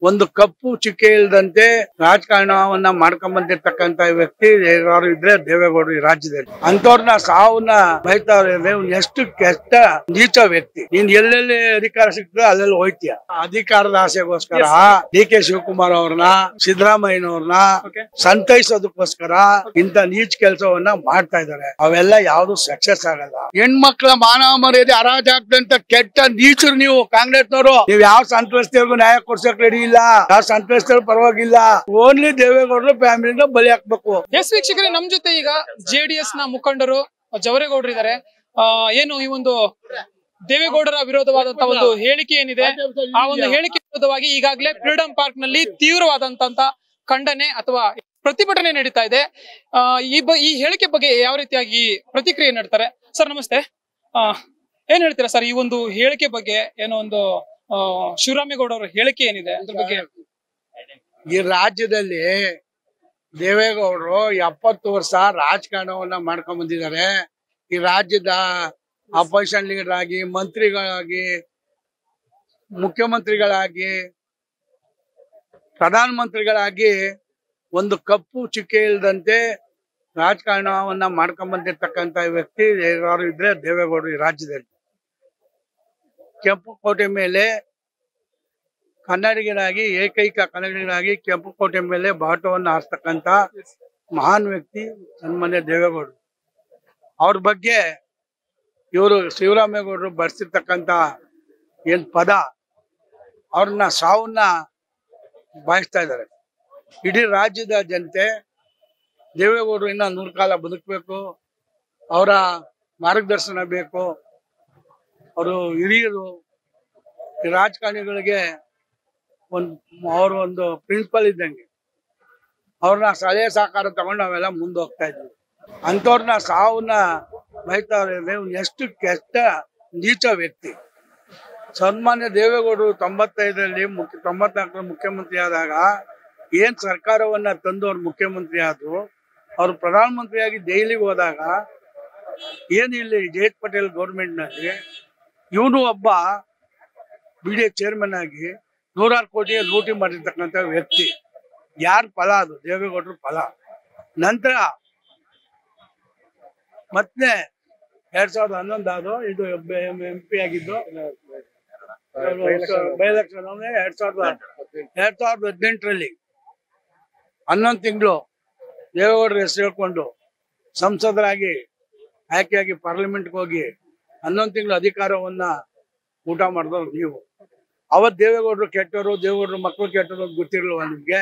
ಒಂದು ಕಪ್ಪು ಚುಕ್ಕೆ ಇಲ್ದಂತೆ ರಾಜಕಾರಣವನ್ನ ಮಾಡ್ಕೊಂಡ್ ಬಂದಿರ್ತಕ್ಕಂತ ವ್ಯಕ್ತಿ ಯಾರು ಇದ್ರೆ ದೇವೇಗೌಡರು ಈ ರಾಜ್ಯದಲ್ಲಿ ಅಂತವ್ರನ್ನ ಸಾವನ್ನ ಬೈತಾವ್ರೆ ನೀವು ಎಷ್ಟು ಕೆಟ್ಟ ನೀಚ ವ್ಯಕ್ತಿ ನೀನ್ ಎಲ್ಲೆಲ್ಲಿ ಅಧಿಕಾರ ಸಿಗ್ತದೆ ಅಲ್ಲೆಲ್ಲಿ ಹೋಯ್ತೀಯ ಅಧಿಕಾರದ ಆಸೆಗೋಸ್ಕರ ಡಿ ಕೆ ಶಿವಕುಮಾರ್ ಅವ್ರನ್ನ ಸಿದ್ದರಾಮಯ್ಯನವ್ರನ್ನ Okay. ಸಂತೈಸೋದಕ್ಕೋಸ್ಕರ ಇಂತ ನೀಚ್ ಕೆಲಸವನ್ನ ಮಾಡ್ತಾ ಇದಾರೆ ಅವೆಲ್ಲ ಯಾವ್ದು ಸಕ್ಸಸ್ ಆಗಲ್ಲ ಹೆಣ್ಮಕ್ಳ ಮಾನವ ಮರ್ಯಾದೆ ಹರಾಜಾಗ್ದಂತ ಕೆಟ್ಟ ನೀಚರು ನೀವು ಕಾಂಗ್ರೆಸ್ನವರು ನೀವು ಯಾವ ಸಂತ್ರಸ್ತೆಯವ್ರಿಗೂ ನ್ಯಾಯ ಕೊಡ್ಸಕ್ ರೆಡಿ ಇಲ್ಲ ಯಾವ ಸಂತ್ರಸ್ತೆಯವ್ರು ಪರವಾಗಿಲ್ಲ ಓನ್ಲಿ ದೇವೇಗೌಡರು ಫ್ಯಾಮಿಲಿನ ಬಲಿ ಹಾಕ್ಬೇಕು ಎಸ್ ವೀಕ್ಷಕರೇ ನಮ್ ಜೊತೆ ಈಗ ಜೆಡಿಎಸ್ ನ ಮುಖಂಡರು ಜವರೇಗೌಡರು ಇದ್ದಾರೆ ಆ, ಏನು ಈ ಒಂದು ದೇವೇಗೌಡರ ವಿರೋಧವಾದಂತಹ ಒಂದು ಹೇಳಿಕೆ ಏನಿದೆ ಆ ಒಂದು ಹೇಳಿಕೆ ವಿರೋಧವಾಗಿ ಈಗಾಗಲೇ ಫ್ರೀಡಂ ಪಾರ್ಕ್ ನಲ್ಲಿ ತೀವ್ರವಾದಂತ ಖಂಡನೆ ಅಥವಾ ಪ್ರತಿಭಟನೆ ನಡೀತಾ ಇದೆ ಆ, ಈ ಬ ಈ ಹೇಳಿಕೆ ಬಗ್ಗೆ ಯಾವ ರೀತಿಯಾಗಿ ಪ್ರತಿಕ್ರಿಯೆ ನೀಡ್ತಾರೆ ಸರ್ ನಮಸ್ತೆ ಆ, ಏನ್ ಹೇಳ್ತೀರಾ ಸರ್ ಈ ಒಂದು ಹೇಳಿಕೆ ಬಗ್ಗೆ ಏನೋ ಒಂದು ಆ, ಶಿವರಾಮೇಗೌಡ ಅವರ ಹೇಳಿಕೆ ಏನಿದೆ ಅದ್ರ ಬಗ್ಗೆ ಈ ರಾಜ್ಯದಲ್ಲಿ ದೇವೇಗೌಡರು ಎಪ್ಪತ್ತು ವರ್ಷ ರಾಜಕಾರಣವನ್ನ ಮಾಡ್ಕೊಂಡ್ ಬಂದಿದ್ದಾರೆ ಈ ರಾಜ್ಯದ ಅಪೋಸಿಷನ್ ಲೀಡರ್ ಆಗಿ ಮಂತ್ರಿಗಳಾಗಿ ಮುಖ್ಯಮಂತ್ರಿಗಳಾಗಿ ಪ್ರಧಾನ ಮಂತ್ರಿಗಳಾಗಿ ಒಂದು ಕಪ್ಪು ಚುಕ್ಕೆ ಇಲ್ದಂತೆ ರಾಜಕಾರಣವನ್ನ ಮಾಡ್ಕೊಂಡ್ ಬಂದಿರ್ತಕ್ಕಂತ ವ್ಯಕ್ತಿ ಯಾರು ಇದ್ರೆ ದೇವೇಗೌಡರು ಈ ರಾಜ್ಯದಲ್ಲಿ ಕೆಂಪು ಕೋಟೆ ಮೇಲೆ ಕನ್ನಡಿಗರಾಗಿ ಏಕೈಕ ಕನ್ನಡಿಗರಾಗಿ ಕೆಂಪು ಕೋಟೆ ಮೇಲೆ ಬಾಟವನ್ನು ಹಾರ್ತಕ್ಕಂತ ಮಹಾನ್ ವ್ಯಕ್ತಿ ಸನ್ಮಾನ್ಯ ದೇವೇಗೌಡರು ಅವ್ರ ಬಗ್ಗೆ ಇವರು ಶಿವರಾಮೇಗೌಡರು ಬರ್ಸಿರ್ತಕ್ಕಂತ ಏನ್ ಪದ ಅವ್ರನ್ನ ಸಾವನ್ನ ಬಾಯಿಸ್ತಾ ಇದ್ದಾರೆ ಇಡೀ ರಾಜ್ಯದ ಜನತೆ ದೇವೇಗೌಡರು ಇನ್ನ ನೂರು ಕಾಲ ಬದುಕಬೇಕು ಅವರ ಮಾರ್ಗದರ್ಶನ ಬೇಕು ಅವರು ಹಿರಿಯರು ಈ ರಾಜಕಾರಣಿಗಳಿಗೆ ಒಂದು ಅವ್ರ ಒಂದು ಪ್ರಿನ್ಸಿಪಲ್ ಇದ್ದಂಗೆ ಅವ್ರನ್ನ ಸಲಹೆ ಸಹಕಾರ ತಗೊಂಡು ನಾವೆಲ್ಲ ಮುಂದೆ ಹೋಗ್ತಾ ಇದ್ವಿ ಅಂಥವ್ರನ್ನ ಸಾವನ್ನ ಬೈತಾವ್ರೆ ನೀವು ಎಷ್ಟು ಕೆಟ್ಟ ನೀಚ ವ್ಯಕ್ತಿ ಸನ್ಮಾನ್ಯ ದೇವೇಗೌಡರು ತೊಂಬತ್ತೈದರಲ್ಲಿ ಮುಖ್ಯ ತೊಂಬತ್ನಾಲ್ಕರ ಮುಖ್ಯಮಂತ್ರಿ ಆದಾಗ ಏನ್ ಸರ್ಕಾರವನ್ನ ತಂದು ಅವ್ರು ಮುಖ್ಯಮಂತ್ರಿ ಆದ್ರು ಅವ್ರು ಪ್ರಧಾನಮಂತ್ರಿಯಾಗಿ ದೆಹಲಿಗೆ ಹೋದಾಗ ಏನ್ ಇಲ್ಲಿ ಜಯಂತ್ ಪಟೇಲ್ ಗೌರ್ಮೆಂಟ್ ನಲ್ಲಿ ಇವನು ಒಬ್ಬ ಬಿ ಡಿ ಚೇರ್ಮನ್ ಆಗಿ ನೂರಾರು ಕೋಟಿ ಲೂಟಿ ಮಾಡಿರ್ತಕ್ಕಂಥ ವ್ಯಕ್ತಿ ಯಾರ ಫಲ ಅದು ದೇವೇಗೌಡರ ಫಲ ನಂತರ ಮತ್ತೆ ಎರಡ್ ಸಾವಿರದ ಹನ್ನೊಂದು ಅದು ಇದು ಎಂ ಪಿ ಆಗಿದ್ದು ಬೈ ಎಲೆಕ್ಷನ್ ಎರಡ್ ಸಾವಿರದ ಎರಡ್ ಸಾವಿರದ ಹದಿನೆಂಟರಲ್ಲಿ ಹನ್ನೊಂದು ತಿಂಗಳು ದೇವೇಗೌಡರ ಹೆಸರು ಹೇಳ್ಕೊಂಡು ಸಂಸದರಾಗಿ ಆಯ್ಕೆಯಾಗಿ ಪಾರ್ಲಿಮೆಂಟ್ಗೆ ಹೋಗಿ ಹನ್ನೊಂದು ತಿಂಗಳು ಅಧಿಕಾರವನ್ನ ಊಟ ಮಾಡಿದವ್ರು ನೀವು ಅವತ್ ದೇವೇಗೌಡರು ಕೆಟ್ಟವರು ದೇವೇಗೌಡರು ಮಕ್ಕಳು ಕೆಟ್ಟವರು ಅಂತ ಗೊತ್ತಿರ್ಲಿಲ್ವಾ ನಿಮ್ಗೆ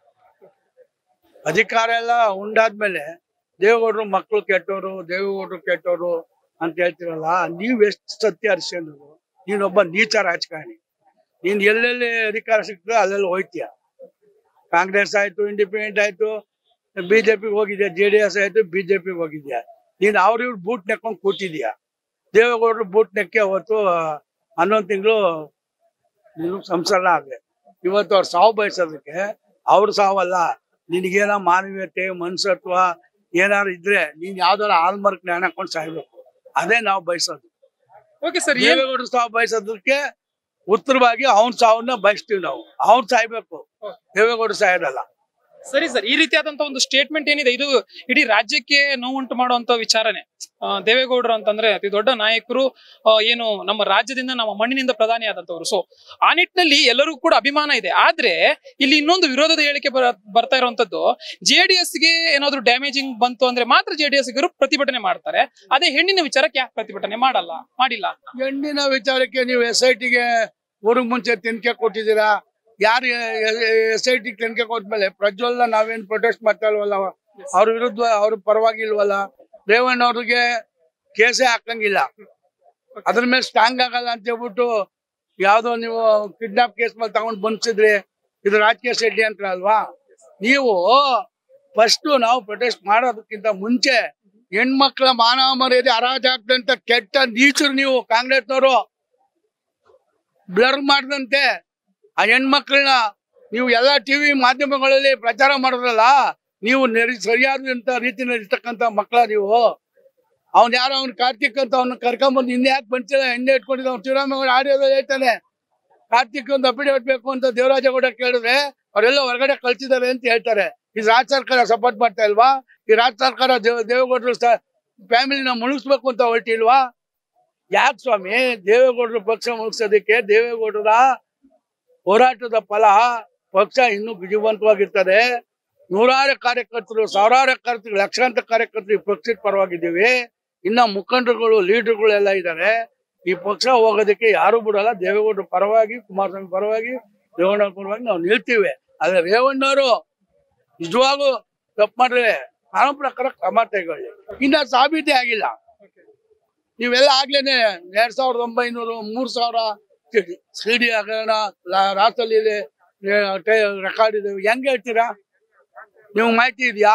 ಅಧಿಕಾರ ಎಲ್ಲ ಉಂಡಾದ್ಮೇಲೆ ದೇವೇಗೌಡರು ಮಕ್ಕಳು ಕೆಟ್ಟವರು ದೇವೇಗೌಡರು ಕೆಟ್ಟವರು ಅಂತ ಹೇಳ್ತಿರಲ್ಲ ನೀವ್ ಎಷ್ಟು ಸತ್ಯ ಹರಿಸ್ಕೊಂಡ್ರು ನೀನೊಬ್ಬ ನೀಚ ರಾಜಕಾರಣಿ ನೀನ್ ಎಲ್ಲೆಲ್ಲಿ ಅಧಿಕಾರ ಸಿಗ್ತದೆ ಅಲ್ಲೆಲ್ಲಿ ಹೋಯ್ತೀಯ ಕಾಂಗ್ರೆಸ್ ಆಯ್ತು ಇಂಡಿಪೆಂಡೆಂಟ್ ಆಯ್ತು ಬಿಜೆಪಿಗೆ ಹೋಗಿದ್ಯಾ ಜೆ ಡಿ ಎಸ್ ಆಯ್ತು ಬಿಜೆಪಿಗೆ ಹೋಗಿದ್ಯಾ ನೀನ್ ಅವ್ರ ಇವ್ರು ಬೂಟ್ ನೆಕ್ಕೊಂಡು ಕೂತಿದ್ಯಾ ದೇವೇಗೌಡರು ಬೂಟ್ ನೆಕ್ಕೆ ಅವತ್ತು ಹನ್ನೊಂದು ತಿಂಗಳು ನೀನು ಸಂಸಾರ ಆದ್ರೆ ಇವತ್ತು ಅವ್ರು ಸಾವು ಬಯಸೋದಕ್ಕೆ ಅವ್ರ ಸಾವಲ್ಲ ನಿನಗೇನ ಮಾನವೀಯತೆ ಮನುಷ್ಯತ್ವ ಏನಾದ್ರು ಇದ್ರೆ ನೀನ್ ಯಾವ್ದಾರ ಆಲ್ಮಾರ್ಕ್ ಜ್ಞಾನ ಹಾಕೊಂಡು ಸಾಯ್ಬೇಕು ಅದೇ ನಾವು ಬಯಸೋದು ಓಕೆ ಸರ್ ಏನ್ ದೇವೇಗೌಡರು ಸಾವು ಬಯಸೋದಕ್ಕೆ ಉತ್ತರವಾಗಿ ಅವ್ನ ಸಾವನ್ನ ಬಯಸ್ತೀವಿ ನಾವು ಅವ್ನ್ ಸಾಯ್ಬೇಕು ದೇವೇಗೌಡರು ಸಾಯೋದಲ್ಲ ಸರಿ ಸರ್ ಈ ರೀತಿಯಾದಂತ ಒಂದು ಸ್ಟೇಟ್ಮೆಂಟ್ ಏನಿದೆ ಇದು ಇಡೀ ರಾಜ್ಯಕ್ಕೆ ನೋವುಂಟು ಮಾಡುವಂತ ವಿಚಾರನೆ ಆ, ದೇವೇಗೌಡರು ಅಂತಂದ್ರೆ ಅತಿ ದೊಡ್ಡ ನಾಯಕರು ಆ, ಏನು ನಮ್ಮ ರಾಜ್ಯದಿಂದ ನಮ್ಮ ಮಣ್ಣಿನಿಂದ ಪ್ರಧಾನಿ ಆದಂತವ್ರು ಸೊ ಆ ನಿಟ್ಟಿನಲ್ಲಿ ಎಲ್ಲರಿಗೂ ಕೂಡ ಅಭಿಮಾನ ಇದೆ ಆದ್ರೆ ಇಲ್ಲಿ ಇನ್ನೊಂದು ವಿರೋಧದ ಹೇಳಿಕೆ ಬರ- ಬರ್ತಾ ಇರುವಂತದ್ದು ಜೆಡಿಎಸ್ ಗೆ ಏನಾದ್ರು ಡ್ಯಾಮೇಜಿಂಗ್ ಬಂತು ಅಂದ್ರೆ ಮಾತ್ರ ಜೆಡಿಎಸ್ ಪ್ರತಿಭಟನೆ ಮಾಡ್ತಾರೆ ಅದೇ ಹೆಣ್ಣಿನ ವಿಚಾರಕ್ಕೆ ಯಾಕೆ ಪ್ರತಿಭಟನೆ ಮಾಡಲ್ಲ ಮಾಡಿಲ್ಲ ಹೆಣ್ಣಿನ ವಿಚಾರಕ್ಕೆ ನೀವು ಎಸ್ ಐ ಟಿಗೆ ಊರಿಗೆ ಮುಂಚೆ ತಿನ್ಕೆ ಕೊಟ್ಟಿದ್ದೀರಾ ಯಾರು ಎಸ್ ಐ ಟಿ ತಿನ್ಕೆ ಕೊಟ್ಮೇಲೆ ಪ್ರಜ್ವಲ್ನ ನಾವೇನ್ ಪ್ರೊಟೆಸ್ಟ್ ಮಾಡ್ತಾ ಇಲ್ವಲ್ಲ ಅವ್ರ ವಿರುದ್ಧ ಅವ್ರ ಪರವಾಗಿ ಇಲ್ವಲ್ಲ ರೇವಣ್ಣ ಅವ್ರಿಗೆ ಕೇಸೇ ಹಾಕಂಗಿಲ್ಲ ಅದ್ರ ಮೇಲೆ ಸ್ಟ್ರಾಂಗ್ ಆಗಲ್ಲ ಅಂತ ಹೇಳ್ಬಿಟ್ಟು ಯಾವ್ದೋ ನೀವು ಕಿಡ್ನಾಪ್ ಕೇಸ್ ಮೇಲೆ ತಗೊಂಡ್ ಬಂದ್ಸಿದ್ರಿ ಇದು ರಾಜಕೀಯ ಶೆಡ್ಡಿ ಅಂತ ಅಲ್ವಾ ನೀವು ಫಸ್ಟ್ ನಾವು ಪ್ರೊಟೆಸ್ಟ್ ಮಾಡೋದಕ್ಕಿಂತ ಮುಂಚೆ ಹೆಣ್ಮಕ್ಳ ಮಾನವ ಮರ್ಯಾದೆ ಹರಾಜಾಗ್ದಂತ ಕೆಟ್ಟ ನೀಚರು ನೀವು ಕಾಂಗ್ರೆಸ್ನವರು ಬ್ಲರ್ ಮಾಡದಂತೆ ಆ ಹೆಣ್ಮಕ್ಳನ್ನ ನೀವು ಎಲ್ಲಾ ಟಿವಿ ಮಾಧ್ಯಮಗಳಲ್ಲಿ ಪ್ರಚಾರ ಮಾಡಿದ್ರಲ್ಲ ನೀವು ನೆರಿ- ಸರಿಯಾದಂತ ರೀತಿಯಲ್ಲಿ ಇರ್ತಕ್ಕಂತ ಮಕ್ಕಳ ನೀವು ಅವ್ನ್ ಯಾರೋ ಅವ್ನ ಕಾರ್ತಿಕ್ ಅಂತ ಅವ್ನ ಕರ್ಕೊಂಬಂದು ಹಿಂದೆ ಯಾಕೆ ಬಂತಿಲ್ಲ ಹಿಂದೆ ಇಟ್ಕೊಂಡಿದ್ದ ಅವ್ನು ಶಿವರಾಮೇಗೌಡ ಆಡಿಯೋದಲ್ಲಿ ಹೇಳ್ತಾನೆ ಕಾರ್ತಿಕ್ ಒಂದು ಅಫಿಡೇವಿಟ್ ಬೇಕು ಅಂತ ದೇವರಾಜೇಗೌಡ ಕೇಳಿದ್ರೆ ಅವರೆಲ್ಲ ಹೊರಗಡೆ ಕಳ್ಸಿದ್ದಾರೆ ಅಂತ ಹೇಳ್ತಾರೆ ಈ ರಾಜ್ಯ ಸರ್ಕಾರ ಸಪೋರ್ಟ್ ಮಾಡ್ತಾ ಇಲ್ವಾ ಈ ರಾಜ್ಯ ಸರ್ಕಾರ ದೇವ ದೇವೇಗೌಡರು ಫ್ಯಾಮಿಲಿನ ಮುಳುಗಿಸ್ಬೇಕು ಅಂತ ಹೊರಟಿಲ್ವಾ ಯಾಕೆ ಸ್ವಾಮಿ ದೇವೇಗೌಡರು ಪಕ್ಷ ಮುಗಿಸೋದಕ್ಕೆ ದೇವೇಗೌಡರ ಹೋರಾಟದ ಫಲ ಪಕ್ಷ ಇನ್ನೂ ವಿಜಯವಂತವಾಗಿರ್ತದೆ ನೂರಾರು ಕಾರ್ಯಕರ್ತರು ಸಾವಿರಾರು ಕಾರ್ಯಕರ್ತರು ಲಕ್ಷಾಂತರ ಕಾರ್ಯಕರ್ತರು ಈ ಪಕ್ಷದ ಪರವಾಗಿದ್ದೀವಿ ಇನ್ನ ಮುಖಂಡರುಗಳು ಲೀಡರ್ಗಳು ಎಲ್ಲ ಇದ್ದಾರೆ ಈ ಪಕ್ಷ ಹೋಗೋದಕ್ಕೆ ಯಾರು ಬಿಡಲ್ಲ ದೇವೇಗೌಡರ ಪರವಾಗಿ ಕುಮಾರಸ್ವಾಮಿ ಪರವಾಗಿ ರೇವಣ್ಣ ಪರವಾಗಿ ನಾವು ನಿಲ್ತೀವಿ ಆದ್ರೆ ರೇವಣ್ಣವರು ನಿಜವಾಗೂ ತಪ್ಪು ಮಾಡಿದ್ರೆ ಕಾನೂನು ಪ್ರಕಾರ ಕ್ರಮ ತಗೊಳ್ಳಿ ಇನ್ನ ಸಾಬೀತೆ ಆಗಿಲ್ಲ ನೀವೆಲ್ಲ ಆಗ್ಲೇನೆ ಎರಡ್ ಸಾವಿರದ ಒಂಬೈನೂರು ಮೂರ್ ಸಾವಿರ ಸಿ ಡಿ ಹಗರಣ ರಾಷ್ಟ್ರಲ್ಲಿ ರೆಕಾರ್ಡ್ ಇದೆ ಹೆಂಗ್ ಹೇಳ್ತೀರಾ ನೀವು ಮಾಹಿತಿ ಇದೆಯಾ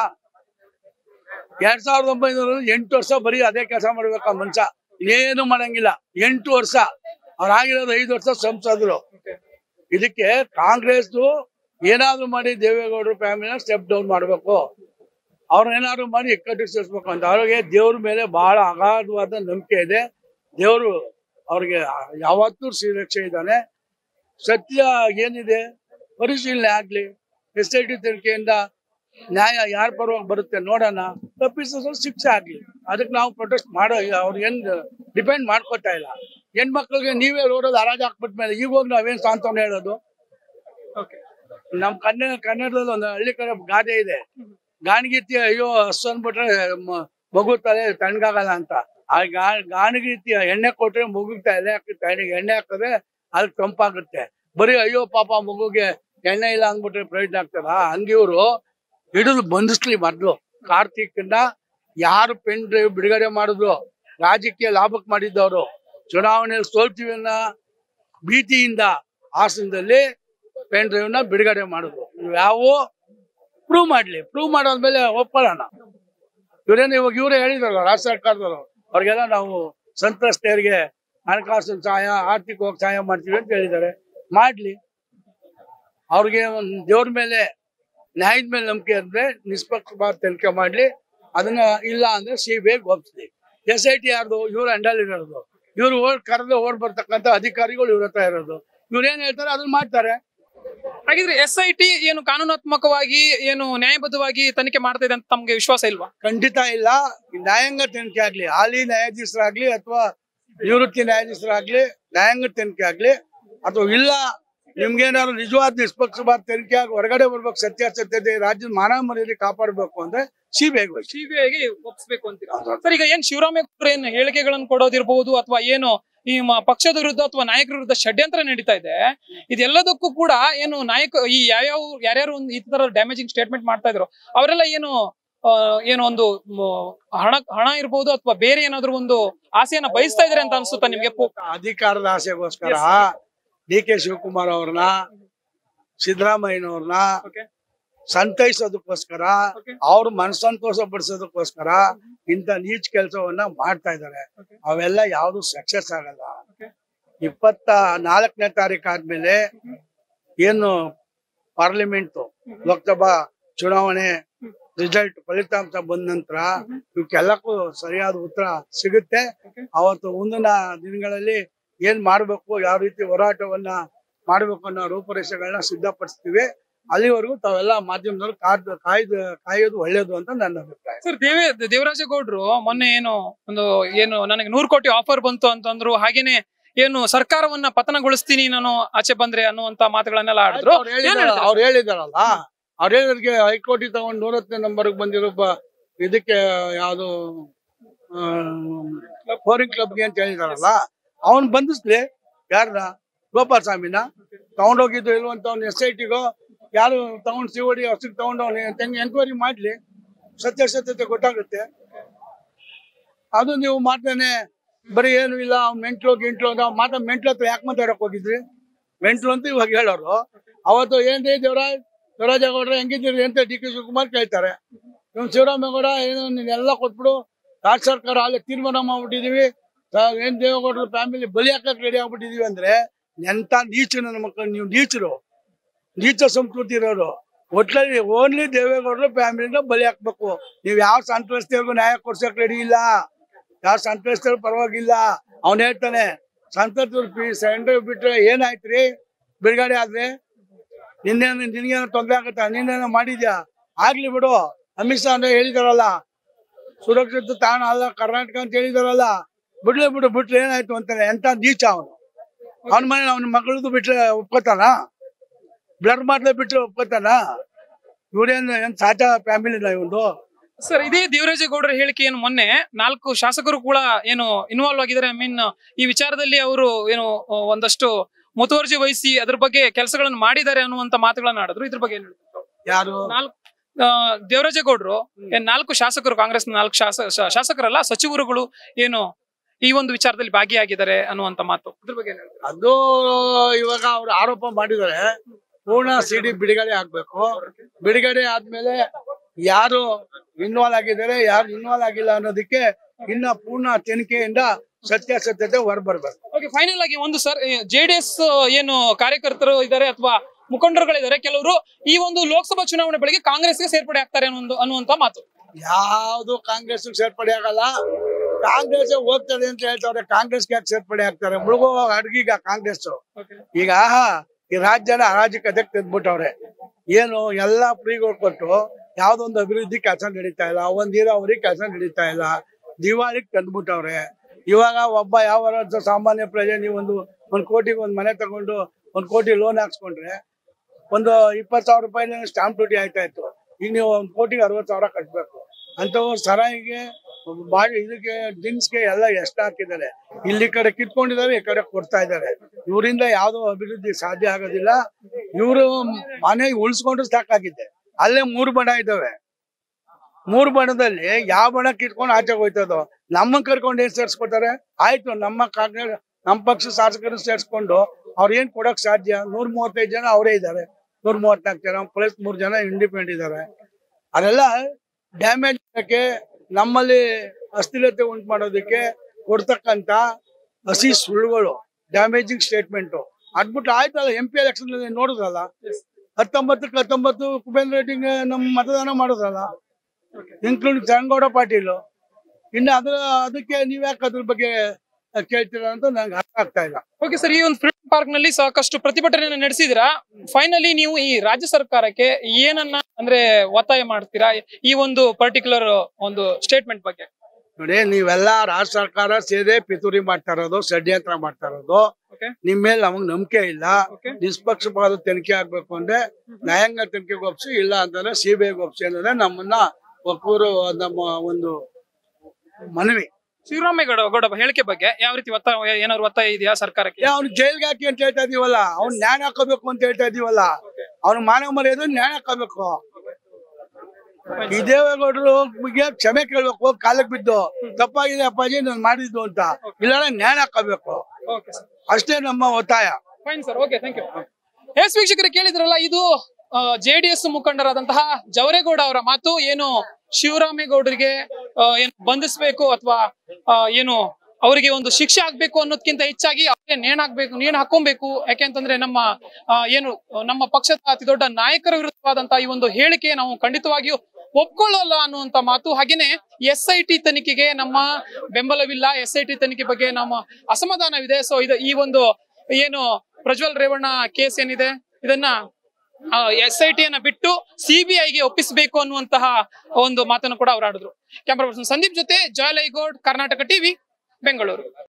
ಎರಡ್ ಸಾವಿರದ ಒಂಬೈನೂರು ಎಂಟು ವರ್ಷ ಬರೀ ಅದೇ ಕೆಲಸ ಮಾಡ್ಬೇಕು ಆ ಮನುಷ್ಯ ಏನು ಮಾಡಂಗಿಲ್ಲ ಎಂಟು ವರ್ಷ ಅವ್ರಾಗಿರೋದು ಐದು ವರ್ಷ ಸಂಸದರು ಇದಕ್ಕೆ ಕಾಂಗ್ರೆಸ್ ಏನಾದ್ರು ಮಾಡಿ ದೇವೇಗೌಡರ ಫ್ಯಾಮಿಲಿನ ಸ್ಟೆಪ್ ಡೌನ್ ಮಾಡ್ಬೇಕು ಅವ್ರನ್ನೇನಾದ್ರು ಮಾಡಿ ಇಕ್ಕಟ್ಟು ಸೇರಿಸ್ಬೇಕು ಅಂತ ಅವ್ರಿಗೆ ದೇವ್ರ ಮೇಲೆ ಬಹಳ ಅಗಾಧವಾದ ನಂಬಿಕೆ ಇದೆ ದೇವರು ಅವ್ರಿಗೆ ಯಾವತ್ತೂ ಶ್ರೀರಕ್ಷೆ ಇದ್ದಾನೆ ಸತ್ಯ ಏನಿದೆ ಪರಿಶೀಲನೆ ಆಗ್ಲಿ ಎಸ್ ಐ ಟಿ ತನಿಖೆಯಿಂದ ನ್ಯಾಯ ಯಾರ ಪರವಾಗಿ ಬರುತ್ತೆ ನೋಡೋಣ ತಪ್ಪಿಸಿದ್ರೆ ಶಿಕ್ಷೆ ಆಗ್ಲಿ ಅದಕ್ಕೆ ನಾವು ಪ್ರೊಟೆಸ್ಟ್ ಮಾಡೋ ಅವ್ರಿಗೇನ್ ಡಿಪೆಂಡ್ ಮಾಡ್ಕೊತಾ ಇಲ್ಲ ಹೆಣ್ಮಕ್ಳಿಗೆ ನೀವೇ ರೋಡಲ್ಲಿ ಹರಾಜ್ ಹಾಕ್ಬಿಟ್ಮೇಲೆ ಈಗ ಹೋಗಿ ನಾವೇನ್ ಸಾಂತ್ವನ ಹೇಳೋದು ನಮ್ ಕನ್ನಡ ಕನ್ನಡದಲ್ಲಿ ಒಂದು ಹಳ್ಳಿ ಕಡೆ ಗಾದೆ ಇದೆ ಗಾಣಗೀತಿ ಅಯ್ಯೋ ಹಸು ಅಂದ್ಬಿಟ್ರೆ ಮ- ಮಗು ತಲೆ ತಣ್ಣಗಾಗಲ್ಲ ಅಂತ ಆ ಗಾ ಗಾಣಗೀತಿಯ ಎಣ್ಣೆ ಕೊಟ್ರೆ ಮಗು ತಲೆ ಹಾಕುತ್ತೆ ಎಣ್ಣೆ- ಎಣ್ಣೆ ಹಾಕಿದ್ರೆ ಅದಕ್ಕೆ ತಂಪಾಗುತ್ತೆ ಬರೀ ಅಯ್ಯೋ ಪಾಪ ಮಗುಗೆ ಎಣ್ಣೆ ಇಲ್ಲ ಅಂದ್ಬಿಟ್ರೆ ಪ್ರಯೋಜನ ಆಗ್ತದ ಹಂಗಿವ್ರು ಹಿಡಿದು ಬಂಧಿಸ್ಲಿ ಮೊದ್ಲು ಕಾರ್ತಿಕ್ನ ಯಾರು ಪೆನ್ ಡ್ರೈವ್ ಬಿಡುಗಡೆ ಮಾಡಿದ್ರು ರಾಜಕೀಯ ಲಾಭಕ್ಕೆ ಮಾಡಿದ್ದವರು ಚುನಾವಣೆಯಲ್ಲಿ ಸೋಲ್ತೀವಿ ಅನ್ನೋ ಭೀತಿಯಿಂದ ಹಾಸನದಲ್ಲಿ ಪೆನ್ ಡ್ರೈವ್ ನ ಬಿಡುಗಡೆ ಮಾಡಿದ್ರು ಯಾವ ಪ್ರೂವ್ ಮಾಡ್ಲಿ ಪ್ರೂವ್ ಮಾಡಾದ್ಮೇಲೆ ಒಪ್ಕೊಳ್ಳೋಣ ಇವ್ರೇನು ಇವಾಗ ಇವರೇ ಹೇಳಿದಾರಲ್ಲ ರಾಜ್ಯ ಸರ್ಕಾರದವರು ಅವ್ರಿಗೆಲ್ಲ ನಾವು ಸಂತ್ರಸ್ತೆಯರಿಗೆ ಹಣಕಾಸಿನ ಸಹಾಯ ಆರ್ಥಿಕವಾಗಿ ಸಹಾಯ ಮಾಡ್ತೀವಿ ಅಂತ ಹೇಳಿದ್ದಾರೆ ಮಾಡ್ಲಿ ಅವ್ರಿಗೆ ಒಂದು ದೇವ್ರ ಮೇಲೆ ನ್ಯಾಯದ ಮೇಲೆ ನಂಬಿಕೆ ಅಂದ್ರೆ ನಿಷ್ಪಕ್ಷಪಾತ ತನಿಖೆ ಮಾಡ್ಲಿ ಅದನ್ನ ಇಲ್ಲ ಅಂದ್ರೆ ಸಿ ಬಿ ಐಗೆ ಒಪ್ಸ್ಲಿ ಎಸ್ ಐ ಟಿ ಯಾರ್ದು ಇವ್ರ ಅಂಡಲ್ ಇರೋದು ಇವ್ರು ಓಡ್ ಕರೆದು ಓಡ್ ಬರ್ತಕ್ಕಂಥ ಅಧಿಕಾರಿಗಳು ಇವ್ರ ಹತ್ರ ಇರೋದು ಇವ್ರು ಏನ್ ಹೇಳ್ತಾರೆ ಅದನ್ನ ಮಾಡ್ತಾರೆ ಹಾಗಿದ್ರೆ ಎಸ್ ಐ ಟಿ ಏನು ಕಾನೂನಾತ್ಮಕವಾಗಿ ಏನು ನ್ಯಾಯಬದ್ಧವಾಗಿ ತನಿಖೆ ಮಾಡ್ತಾ ಇದೆ ಅಂತ ತಮ್ಗೆ ವಿಶ್ವಾಸ ಇಲ್ವಾ ಖಂಡಿತ ಇಲ್ಲ ಈ ನ್ಯಾಯಾಂಗ ತನಿಖೆ ಆಗ್ಲಿ ಹಾಲಿ ನ್ಯಾಯಾಧೀಶರಾಗ್ಲಿ ಅಥವಾ ನಿವೃತ್ತಿ ನ್ಯಾಯಾಧೀಶರಾಗ್ಲಿ ನ್ಯಾಯಾಂಗ ತನಿಖೆ ಆಗ್ಲಿ ಅಥವಾ ಇಲ್ಲ ನಿಮ್ಗೇನಾದ್ರು ನಿಜವಾದ ನಿಷ್ಪಕ್ಷಪಾತ ತನಿಖೆ ಆಗಿ ಹೊರಗಡೆ ಬರ್ಬೇಕು ಸತ್ಯಾಸತ್ಯತೆ ರಾಜ್ಯದ ಮಾನ ಮರ್ಯಾದೆ ಕಾಪಾಡಬೇಕು ಅಂದ್ರೆ ಸಿ ಬಿ ಐಗೆ ಸಿಬಿಐಗೆ ಒಪ್ಪಿಸ್ಬೇಕು ಅಂತೀರಾ ಸರ್ ಈಗ ಏನ್ ಶಿವರಾಮೇಗೌಡರು ಏನು ಹೇಳಿಕೆಗಳನ್ನು ಕೊಡೋದಿರ್ಬೋದು ಅಥವಾ ಏನು ಈ ಮ- ಪಕ್ಷದ ವಿರುದ್ಧ ಅಥವಾ ನಾಯಕರ ವಿರುದ್ಧ ಷಡ್ಯಂತ್ರ ನಡೀತಾ ಇದೆ ಇದೆಲ್ಲದಕ್ಕೂ ಕೂಡ ಏನು ನಾಯಕ ಈ ಯಾವ್ಯಾವ ಯಾರ್ಯಾರು ಒಂದು ಈ ತರ ಡ್ಯಾಮೇಜಿಂಗ್ ಸ್ಟೇಟ್ಮೆಂಟ್ ಮಾಡ್ತಾ ಇದ್ರು ಅವರೆಲ್ಲ ಏನು ಆ, ಏನು ಒಂದು ಮ, ಹಣ ಹಣ ಇರ್ಬೋದು ಅಥವಾ ಬೇರೆ ಏನಾದ್ರು ಒಂದು ಆಸೆಯನ್ನ ಬಯಸ್ತಾ ಇದಾರೆ ಅಂತ ಅನ್ಸುತ್ತಾ ನಿಮ್ಗೆ ಪು- ಅಧಿಕಾರದ ಆಸೆಗೋಸ್ಕರ ಡಿ ಕೆ ಶಿವಕುಮಾರ್ ಅವ್ರನ್ನ ಸಿದ್ದರಾಮಯ್ಯನವ್ರನ್ನ Okay. ಸಂತೈಸೋದಕ್ಕೋಸ್ಕರ Okay. ಅವ್ರ ಮನಸ್ಸಂತೋಷ ಪಡಿಸೋದಕ್ಕೋಸ್ಕರ ಇಂಥ ನೀಚ್ ಕೆಲಸವನ್ನ ಮಾಡ್ತಾ ಇದ್ದಾರೆ Okay. ಅವೆಲ್ಲ ಯಾವ್ದು ಸಕ್ಸಸ್ ಆಗಲ್ಲ Okay. ಇಪ್ಪತ್ತ ನಾಲ್ಕನೇ ತಾರೀಕು ಆದ್ಮೇಲೆ ಏನು ಪಾರ್ಲಿಮೆಂಟ್ ಲೋಕಸಭಾ ಚುನಾವಣೆ ರಿಸಲ್ಟ್ ಫಲಿತಾಂಶ ಬಂದ ನಂತರ ಇವಕ್ಕೆಲ್ಲಕ್ಕೂ ಸರಿಯಾದ ಉತ್ತರ ಸಿಗುತ್ತೆ Okay. ಅವತ್ತು ಮುಂದಿನ ದಿನಗಳಲ್ಲಿ ಏನ್ ಮಾಡ್ಬೇಕು ಯಾವ ರೀತಿ ಹೋರಾಟವನ್ನ ಮಾಡ್ಬೇಕು ಅನ್ನೋ ರೂಪರೇಷೆಗಳನ್ನ ಸಿದ್ಧಪಡಿಸ್ತೀವಿ ಅಲ್ಲಿವರೆಗೂ ತಾವೆಲ್ಲ ಮಾಧ್ಯಮದವ್ರು ಕಾದ್ ಕಾಯ್ದು ಕಾಯೋದು ಒಳ್ಳೇದು ಅಂತ ನನ್ನ ಅಭಿಪ್ರಾಯ ಸರ್ ದೇವೇ ದೇವರಾಜೇಗೌಡರು ಮೊನ್ನೆ ಏನು ಒಂದು ಏನು ನನಗೆ ನೂರು ಕೋಟಿ ಆಫರ್ ಬಂತು ಅಂತಂದ್ರು ಹಾಗೇನೆ ಏನು ಸರ್ಕಾರವನ್ನ ಪತನಗೊಳಿಸ್ತೀನಿ ನಾನು ಆಚೆ ಬಂದ್ರೆ ಅನ್ನುವಂತ ಮಾತುಗಳನ್ನೆಲ್ಲ ಆಡಿದ್ರು ಅವ್ರು ಏನ್ ಹೇಳಿದಾರಲ್ಲ ಹೇಳ್ತಾರೆ? ಅವ್ರು ಹೇಳಿದಾರಲ್ಲ ಅವ್ರು ಹೇಳಿದ್ರಿಗೆ ಹೈಕೋರ್ಟ್ ತಗೊಂಡ್ ನೂರತ್ತನೇ ನಂಬರ್ ಬಂದಿರೋ ಬ- ಇದಕ್ಕೆ ಯಾವ್ದು ಫೋರಿಂಗ್ ಕ್ಲಬ್ಗೆ ಅಂತ ಹೇಳಿದಾರಲ್ಲ ಅವನ್ ಬಂಧಿಸ್ಲಿ ಯಾರನ್ನ ಗೋಪಾಲ್ ಸ್ವಾಮಿನ ತಗೊಂಡೋಗಿದ್ದು ಇಲ್ವಂತ ಅವ್ನ ಎಸ್ ಐ ಟಿಗೋ ಯಾರು ತಗೊಂಡ್ ಸಿ ಡಿ ಹಸಿಗೆ ತಗೊಂಡವ್ನ ತಂಗಿ ಎಂಕ್ವೈರಿ ಮಾಡ್ಲಿ ಸತ್ಯಾಸತ್ಯತೆ ಗೊತ್ತಾಗುತ್ತೆ ಅದು ನೀವು ಮಾತೇನೆ ಬರೀ ಏನು ಇಲ್ಲ ಅವ್ನ್ ಮೆಂಟ್ಲು ಗಿಂಟ್ಲು ಅಂತ ಅವ್ನ್ ಮಾತಾ ಮೆಂಟ್ಲು ಹತ್ರ ಯಾಕೆ ಮಾತಾಡಕ್ ಹೋಗಿದ್ರಿ ಮೆಂಟ್ಲು ಅಂತ ಇವಾಗ ಹೇಳೋರು ಅವತ್ತು ಏನ್ರಿ ದೇವರಾಜ್ ದೇವರಾಜೇಗೌಡ್ರೆ ಹೆಂಗಿದ್ದೀರಿ ಅಂತ ಡಿ ಕೆ ಶಿವಕುಮಾರ್ ಕೇಳ್ತಾರೆ ಇವ್ನು ಶಿವರಾಮೇಗೌಡ ಏನು ನೀನೆಲ್ಲ ಕೊಟ್ಬಿಡು ರಾಜ್ಯ ಸರ್ಕಾರ ಅಲ್ಲಿ ತೀರ್ಮಾನ ಮಾಡ್ಬಿಟ್ಟಿದೀವಿ ಆ, ಏನ್ ದೇವೇಗೌಡರ ಫ್ಯಾಮಿಲಿ ಬಲಿ ಹಾಕಕ್ ರೆಡಿ ಆಗ್ಬಿಟ್ಟಿದೀವಿ ಅಂದ್ರೆ ಎಂತ ನೀಚು ನನ್ನ ಮಕ್ಕಳು ನೀವು ನೀಚರು ನೀಚ ಸಂಸ್ಕೃತಿ ಇರೋರು ಒಟ್ಲಲ್ಲಿ ಓನ್ಲಿ ದೇವೇಗೌಡರ ಫ್ಯಾಮಿಲಿನ ಬಲಿ ಹಾಕ್ಬೇಕು ನೀವ್ ಯಾವ ಸಂತ್ರಸ್ತೆಯವ್ರಿಗೂ ನ್ಯಾಯ ಕೊಡ್ಸಕ್ ರೆಡಿ ಇಲ್ಲ ಯಾವ ಸಂತ್ರಸ್ತರ ಪರವಾಗಿಲ್ಲ ಅವನ್ ಹೇಳ್ತಾನೆ ಸಂತ್ರಸ್ತರು ಸೆಂಟರ್ ಬಿಟ್ರೆ ಏನಾಯ್ತ್ರಿ ಬಿಡುಗಡೆ ಆದ್ರೆ ನಿನ್ನೇನು ನಿನ್ಗೇನು ತೊಂದರೆ ಆಗುತ್ತಾ ನಿನ್ನೇನೋ ಮಾಡಿದ್ಯಾ ಆಗ್ಲಿ ಬಿಡು ಅಮಿತ್ ಶಾ ಅಂದ್ರೆ ಹೇಳಿದಾರಲ್ಲ ಸುರಕ್ಷಿತ ತಾಣ ಅಲ್ಲ ಕರ್ನಾಟಕ ಅಂತ ಹೇಳಿದಾರಲ್ಲ ಬಿಡ್ಲಿ ಬಿಡು ಬಿಟ್ರೆ ಏನಾಯ್ತು ಅಂತಾನೆ ಎಂತ ನೀಚ ಅವನು ಅವನ ಮನೆ ಅವನ ಮಗಳದು ಬಿಟ್ರೆ ಒಪ್ಕೋತಾನ ಬ್ಲಡ್ ಮಾಡ್ಲೆ ಬಿಟ್ರೆ ಒಪ್ಕೋತಾನ ಇವ್ರೇನು ಏನ್ ಸಾಚ ಫ್ಯಾಮಿಲಿನ ಇವ್ದು ಸರ್ ಇದೇ ದೇವರಾಜೇಗೌಡರ ಹೇಳಿಕೆ ಏನು ಮೊನ್ನೆ ನಾಲ್ಕು ಶಾಸಕರು ಕೂಡ ಏನು ಇನ್ವಾಲ್ವ್ ಆಗಿದ್ದಾರೆ ಐ ಮೀನ್ ಈ ವಿಚಾರದಲ್ಲಿ ಅವರು ಏನು ಆ, ಒಂದಷ್ಟು ಮುತುವರ್ಜಿ ವಹಿಸಿ ಅದ್ರ ಬಗ್ಗೆ ಕೆಲಸಗಳನ್ನು ಮಾಡಿದ್ದಾರೆ ಅನ್ನುವಂತ ಮಾತುಗಳನ್ನ ಆಡಿದ್ರು ಇದ್ರ ಬಗ್ಗೆ ಏನ್ ಹೇಳ್ತೀರಾ? ಯಾರು ನಾಲ್ಕು ಆ, ದೇವರಾಜೇಗೌಡರು ಏನ್ ನಾಲ್ಕು ಶಾಸಕರು ಕಾಂಗ್ರೆಸ್ ನಾಲ್ಕು ಶಾಸ ಶಾ- ಶಾಸಕರಲ್ಲ ಸಚಿವರುಗಳು ಏನು ಈ ಒಂದು ವಿಚಾರದಲ್ಲಿ ಭಾಗಿಯಾಗಿದ್ದಾರೆ ಅನ್ನುವಂತ ಮಾತು ಇದ್ರ ಬಗ್ಗೆ ಏನ್ ಹೇಳ್ತೀರಾ? ಅದು ಇವಾಗ ಅವ್ರು ಆರೋಪ ಮಾಡಿದ್ದಾರೆ ಪೂರ್ಣ ಸಿಡಿ ಬಿಡುಗಡೆ ಆಗ್ಬೇಕು ಬಿಡುಗಡೆ ಆದ್ಮೇಲೆ ಯಾರು ಇನ್ವಾಲ್ವ್ ಆಗಿದ್ದಾರೆ ಯಾರು ಇನ್ವಾಲ್ವ್ ಆಗಿಲ್ಲ ಅನ್ನೋದಕ್ಕೆ ಇನ್ನ ಪೂರ್ಣ ತನಿಖೆಯಿಂದ ಸತ್ಯಾಸತ್ಯತೆ ಹೊರಬರ್ಬೇಕು ಓಕೆ ಫೈನಲ್ ಆಗಿ ಒಂದು ಸರ್ ಜೆಡಿಎಸ್ ಏನು ಕಾರ್ಯಕರ್ತರು ಇದ್ದಾರೆ ಅಥವಾ ಮುಖಂಡರುಗಳಿದ್ದಾರೆ ಕೆಲವರು ಈ ಒಂದು ಲೋಕಸಭಾ ಚುನಾವಣೆ ಬಳಿಕ ಕಾಂಗ್ರೆಸ್ಗೆ ಸೇರ್ಪಡೆ ಆಗ್ತಾರೆ ಅನ್ನೋ ಅನ್ನುವಂತ ಮಾತು ಯಾವ್ದು ಕಾಂಗ್ರೆಸ್ ಸೇರ್ಪಡೆ ಆಗಲ್ಲ ಕಾಂಗ್ರೆಸ್ ಹೋಗ್ತದೆ ಅಂತ ಹೇಳ್ತಾರೆ ಕಾಂಗ್ರೆಸ್ಗೆ ಯಾಕೆ ಸೇರ್ಪಡೆ ಆಗ್ತಾರೆ ಮುಳುಗೋ ಅಡ್ಗೀಗ ಕಾಂಗ್ರೆಸ್ ಈಗ ಈ ರಾಜ್ಯನ ಅರಾಜಕತೆಗೆ ತೆಗೆದ್ಬಿಟ್ಟವ್ರೆ ಏನು ಎಲ್ಲಾ ಫ್ರೀಗಳು ಕೊಟ್ಟು ಯಾವ್ದೊಂದು ಅಭಿವೃದ್ಧಿ ಕೆಲಸ ನಡೀತಾ ಇಲ್ಲ ಒಂದ್ ನೀರಾವರಿ ಕೆಲಸ ನಡೀತಾ ಇಲ್ಲ ದಿವಾಳಿಗೆ ತಂದ್ಬಿಟ್ಟವ್ರೆ ಇವಾಗ ಒಬ್ಬ ಯಾವ ಸಾಮಾನ್ಯ ಪ್ರಜೆ ನೀವು ಒಂದು ಒಂದ್ ಕೋಟಿಗೆ ಒಂದ್ ಮನೆ ತಗೊಂಡು ಒಂದ್ ಕೋಟಿ ಲೋನ್ ಹಾಕ್ಸ್ಕೊಂಡ್ರೆ ಒಂದು ಇಪ್ಪತ್ತು ಸಾವಿರ ರೂಪಾಯಿ ಸ್ಟಾಂಪ್ ಡ್ಯೂಟಿ ಆಯ್ತಾ ಇತ್ತು ಈಗ ನೀವು ಒಂದ್ ಕೋಟಿಗೆ ಅರವತ್ತು ಸಾವಿರ ಕಟ್ಬೇಕು ಅಂತವು ಸರಾಯಿಗೆ ಬಾಡಿ ಇದಕ್ಕೆ ಡ್ರಿಂಕ್ಸ್ಗೆ ಎಲ್ಲ ಎಷ್ಟು ಹಾಕಿದ್ದಾರೆ ಇಲ್ಲಿ ಕಡೆ ಕಿತ್ಕೊಂಡಿದ್ದಾರೆ ಈ ಕಡೆ ಕೊಡ್ತಾ ಇದ್ದಾರೆ ಇವರಿಂದ ಯಾವ್ದೋ ಅಭಿವೃದ್ಧಿ ಸಾಧ್ಯ ಆಗೋದಿಲ್ಲ ಇವರು ಮನೆ ಉಳಿಸ್ಕೊಂಡ್ರು ಸಾಕಾಗಿದೆ ಅಲ್ಲೇ ಮೂರು ಬಣ ಇದ್ದಾವೆ ಮೂರು ಬಣದಲ್ಲಿ ಯಾವ ಬಣ ಕಿತ್ಕೊಂಡು ಆಚೆಗೆ ಹೋಯ್ತದೋ ನಮ್ಮನ್ನ ಕರ್ಕೊಂಡು ಏನ್ ಸೇರ್ಸ್ಕೊತಾರೆ ಆಯ್ತು ನಮ್ಮ ಕಾಂಗ್ರೆಸ್ ನಮ್ಮ ಪಕ್ಷ ಶಾಸಕರು ಸೇರ್ಸ್ಕೊಂಡು ಅವ್ರು ಏನ್ ಕೊಡಕ್ ಸಾಧ್ಯ ನೂರ ಮೂವತ್ತೈದು ಜನ ಅವರೇ ಇದ್ದಾರೆ ನೂರ ಮೂವತ್ನಾಲ್ಕು ಜನ ಪ್ಲಸ್ ಮೂರ್ ಜನ ಇಂಡಿಪೆಂಡೆಂಟ್ ಇದ್ದಾರೆ ಅದೆಲ್ಲ ಡ್ಯಾಮೇಜ್ ಮಾಡಕ್ಕೆ ನಮ್ಮಲ್ಲಿ ಅಸ್ಥಿರತೆ ಉಂಟು ಮಾಡೋದಕ್ಕೆ ಕೊಡ್ತಕ್ಕಂತ ಹಸಿ ಸುಳ್ಳುಗಳು ಡ್ಯಾಮೇಜಿಂಗ್ ಸ್ಟೇಟ್ಮೆಂಟ್ ಅದ್ಬಿಟ್ಟು ಆಯ್ತಲ್ಲ ಎಂ ಪಿ ಎಲೆಕ್ಷನ್ ನೋಡಿದ್ರಲ್ಲ ಹತ್ತೊಂಬತ್ತಕ್ಕೆ ಹತ್ತೊಂಬತ್ತು ಕುಬೇಂದ್ರ ರೆಡ್ಡಿಗೆ ನಮ್ಮ ಮತದಾನ ಮಾಡಿದ್ರಲ್ಲ ಇನ್ಕ್ಲೂಡಿಂಗ್ ಚರಂಗೌಡ ಪಾಟೀಲ್ ಇನ್ನು ಅದ್ರ ಅದಕ್ಕೆ ನೀವ್ಯಾಕೆ ಅದ್ರ ಬಗ್ಗೆ ಕೇಳ್ತೀರಾ ಅಂತ ನಂಗೆ ಅರ್ಥ ಆಗ್ತಾ ಇಲ್ಲ ಓಕೆ ಸರ್ ಈ ಒಂದು ಫ್ರೀಡಂ ಪಾರ್ಕ್ ನಲ್ಲಿ ಸಾಕಷ್ಟು ಪ್ರತಿಭಟನೆಯನ್ನು ನಡೆಸಿದಿರಾ ಫೈನಲಿ ನೀವು ಈ ರಾಜ್ಯ ಸರ್ಕಾರಕ್ಕೆ ಏನನ್ನ ಅಂದ್ರೆ ಒತ್ತಾಯ ಮಾಡ್ತೀರಾ ಈ ಒಂದು ಪರ್ಟಿಕ್ಯುಲರ್ ಒಂದು ಸ್ಟೇಟ್ಮೆಂಟ್ ಬಗ್ಗೆ ನೋಡಿ ನೀವೆಲ್ಲ ರಾಜ್ಯ ಸರ್ಕಾರ ಸೇರಿ ಪಿತೂರಿ ಮಾಡ್ತಾ ಇರೋದು ಷಡ್ಯಂತ್ರ ಮಾಡ್ತಾ ಇರೋದು ಓಕೆ ನಿಮ್ ಮೇಲೆ ನಮಗ್ ನಂಬಿಕೆ ಇಲ್ಲ ಓಕೆ ನಿಷ್ಪಕ್ಷಪಾತ ತನಿಖೆ ಆಗ್ಬೇಕು ಅಂದ್ರೆ ನ್ಯಾಯಾಂಗ ತನಿಖೆಗೆ ಒಪ್ಸಿ ಇಲ್ಲ ಅಂತಂದ್ರೆ ಸಿಬಿಐಗೆ ಒಪ್ಸಿ ಅನ್ನೋದೇ ನಮ್ಮನ್ನ ಒಕ್ಕೂರು ನಮ್ಮ ಒಂದು ಮನವಿ ಶಿವರಾಮೇಗೌಡ ಗೌಡ ಹೇಳಿಕೆ ಬಗ್ಗೆ ಯಾವ ರೀತಿ ಒತ್ತಾಯ ಏನಾದ್ರು ಒತ್ತಾಯ ಇದೆಯಾ ಸರ್ಕಾರಕ್ಕೆ ಅವ್ನು ಜೈಲ್ಗೆ ಹಾಕಿ ಅಂತ ಹೇಳ್ತಾ ಇದೀವಲ್ಲ ಅವ್ನ್ ನ್ಯಾಯ ಹಾಕೋಬೇಕು ಅಂತ ಹೇಳ್ತಾ ಇದೀವಲ್ಲ ಅವ್ನ ಮಾನವ ಮರ್ಯಾದೆ ನ್ಯಾಯ ಹಾಕೋಬೇಕು ಈ ದೇವೇಗೌಡರು ಬಗ್ಗೆ ಕ್ಷಮೆ ಕೇಳ್ಬೇಕು ಕಾಲಕ್ಕೆ ಬಿದ್ದು ತಪ್ಪಾಗಿದೆ ಅಪ್ಪಾಜಿ ನಾನು ಮಾಡಿದ್ದು ಅಂತ ಇಲ್ಲಾಂದ್ರೆ ನ್ಯಾಯ ಹಾಕೋಬೇಕು ಓಕೆ ಸರ್ ಅಷ್ಟೇ ನಮ್ಮ ಒತ್ತಾಯ fine sir okay thank you yes ವೀಕ್ಷಕರು ಕೇಳಿದ್ರಲ್ಲ ಇದು ಜೆಡಿಎಸ್ ಮುಖಂಡರಾದಂತಹ ಜವರೇಗೌಡ ಅವರ ಮಾತು ಏನು ಶಿವರಾಮೇಗೌಡರಿಗೆ ಆ, ಏನು ಬಂಧಿಸಬೇಕು ಅಥವಾ ಏನು ಅವರಿಗೆ ಒಂದು ಶಿಕ್ಷೆ ಆಗ್ಬೇಕು ಅನ್ನೋದಕ್ಕಿಂತ ಹೆಚ್ಚಾಗಿ ಅವರೇ ನೇಣ್ ಹಾಕ್ಬೇಕು ನೇಣು ಹಾಕೊಬೇಕು ಯಾಕೆಂತಂದ್ರೆ ನಮ್ಮ ಆ, ಏನು ನಮ್ಮ ಪಕ್ಷದ ಅತಿ ದೊಡ್ಡ ನಾಯಕರ ವಿರುದ್ಧವಾದಂತಹ ಈ ಒಂದು ಹೇಳಿಕೆ ನಾವು ಖಂಡಿತವಾಗಿಯೂ ಒಪ್ಕೊಳ್ಳಲ್ಲ ಅನ್ನುವಂತ ಮಾತು ಹಾಗೇನೆ ಎಸ್ ಐ ಟಿ ತನಿಖೆಗೆ ನಮ್ಮ ಬೆಂಬಲವಿಲ್ಲ ಎಸ್ ಐ ಟಿ ತನಿಖೆ ಬಗ್ಗೆ ನಮ್ಮ ಅಸಮಾಧಾನವಿದೆ ಸೊ ಇದು ಈ ಒಂದು ಏನು ಪ್ರಜ್ವಲ್ ರೇವಣ್ಣ ಕೇಸ್ ಏನಿದೆ ಇದನ್ನ ಎಸ್ ಐ ಟಿಯನ್ನ ಬಿಟ್ಟು ಸಿಬಿಐಗೆ ಒಪ್ಪಿಸಬೇಕು ಅನ್ನುವಂತಹ ಒಂದು ಮಾತನ್ನು ಕೂಡ ಅವರು ಆಡಿದ್ರು ಕ್ಯಾಮ್ರಾ ಪರ್ಸನ್ ಸಂದೀಪ್ ಜೊತೆ ಜಯಲೈಗೌಡ್ ಕರ್ನಾಟಕ ಟಿವಿ ಬೆಂಗಳೂರು